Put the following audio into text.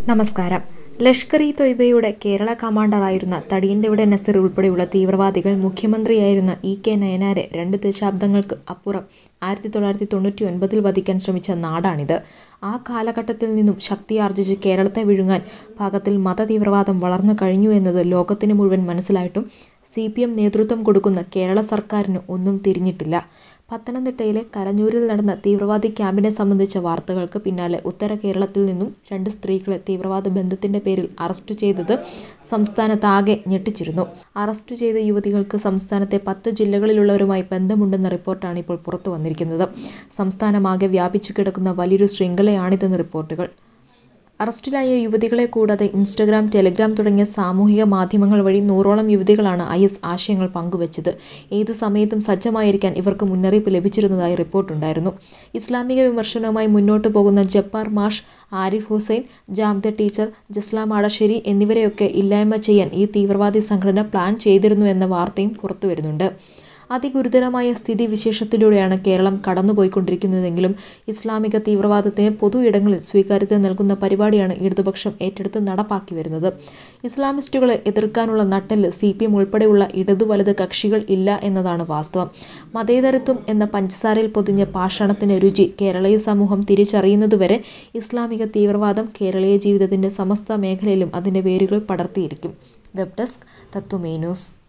നമസ്കാരം ലഷ്കർ ഇ തൊയ്ബയുടെ കേരള കമാൻഡറായിരുന്ന തടിയൻ്റെവിടെ നസീർ ഉൾപ്പെടെയുള്ള തീവ്രവാദികൾ മുഖ്യമന്ത്രിയായിരുന്ന ഇ കെ നയനാരെ രണ്ട് ദശാബ്ദങ്ങൾക്ക് അപ്പുറം ആയിരത്തി തൊള്ളായിരത്തി തൊണ്ണൂറ്റി ഒൻപതിൽ വധിക്കാൻ ശ്രമിച്ച നാടാണിത് ആ കാലഘട്ടത്തിൽ നിന്നും ശക്തിയാർജിച്ച് കേരളത്തെ വിഴുങ്ങാൻ പാകത്തിൽ മതതീവ്രവാദം വളർന്നു കഴിഞ്ഞു എന്നത് ലോകത്തിന് മുഴുവൻ മനസ്സിലായിട്ടും സി പി എം നേതൃത്വം കൊടുക്കുന്ന കേരള സർക്കാരിന് ഒന്നും തിരിഞ്ഞിട്ടില്ല പത്തനംതിട്ടയിലെ കലഞ്ഞൂരിൽ നടന്ന തീവ്രവാദി ക്യാമ്പിനെ സംബന്ധിച്ച വാർത്തകൾക്ക് പിന്നാലെ ഉത്തര കേരളത്തിൽ നിന്നും രണ്ട് സ്ത്രീകളെ തീവ്രവാദ ബന്ധത്തിന്റെ പേരിൽ അറസ്റ്റ് ചെയ്തത് സംസ്ഥാനത്താകെ ഞെട്ടിച്ചിരുന്നു അറസ്റ്റ് ചെയ്ത യുവതികൾക്ക് സംസ്ഥാനത്തെ പത്ത് ജില്ലകളിലുള്ളവരുമായി ബന്ധമുണ്ടെന്ന റിപ്പോർട്ടാണ് ഇപ്പോൾ പുറത്തു വന്നിരിക്കുന്നത് സംസ്ഥാനമാകെ വ്യാപിച്ചു കിടക്കുന്ന വലിയൊരു ശൃംഖലയാണിതെന്ന് റിപ്പോർട്ടുകൾ അറസ്റ്റിലായ യുവതികളെ കൂടാതെ ഇൻസ്റ്റഗ്രാം ടെലിഗ്രാം തുടങ്ങിയ സാമൂഹിക മാധ്യമങ്ങൾ വഴി നൂറോളം യുവതികളാണ് ഐ എസ് ആശയങ്ങൾ പങ്കുവച്ചത് ഏത് സമയത്തും സജ്ജമായിരിക്കാൻ ഇവർക്ക് മുന്നറിയിപ്പ് ലഭിച്ചിരുന്നതായി റിപ്പോർട്ടുണ്ടായിരുന്നു ഇസ്ലാമിക വിമർശനവുമായി മുന്നോട്ടു പോകുന്ന ജപ്പാർ മാഷ് ആരിഫ് ഹുസൈൻ ജാംദ ടീച്ചർ ജസ്ലാം ആടശ്ശേരി എന്നിവരെയൊക്കെ ഇല്ലായ്മ ചെയ്യാൻ ഈ തീവ്രവാദി സംഘടന പ്ലാൻ ചെയ്തിരുന്നു എന്ന വാർത്തയും പുറത്തുവരുന്നുണ്ട് അതിഗുരുതരമായ സ്ഥിതി വിശേഷത്തിലൂടെയാണ് കേരളം കടന്നുപോയിക്കൊണ്ടിരിക്കുന്നതെങ്കിലും ഇസ്ലാമിക തീവ്രവാദത്തിന് പൊതു ഇടങ്ങളിൽ സ്വീകാര്യത നൽകുന്ന പരിപാടിയാണ് ഇടതുപക്ഷം ഏറ്റെടുത്ത് നടപ്പാക്കി വരുന്നത് ഇസ്ലാമിസ്റ്റുകളെ എതിർക്കാനുള്ള നട്ടെല്ല് സി പി എം ഉൾപ്പെടെയുള്ള ഇടതു വലത് കക്ഷികൾ ഇല്ല എന്നതാണ് വാസ്തവം മതേതരത്വം എന്ന പഞ്ചസാരയിൽ പൊതിഞ്ഞ പാഷാണത്തിന് രുചി കേരളീയ സമൂഹം തിരിച്ചറിയുന്നതുവരെ ഇസ്ലാമിക തീവ്രവാദം കേരളീയ ജീവിതത്തിന്റെ സമസ്ത മേഖലയിലും അതിന്റെ വേരുകൾ പടർത്തിയിരിക്കും വെബ് ഡെസ്ക് തത്വമേ ന്യൂസ്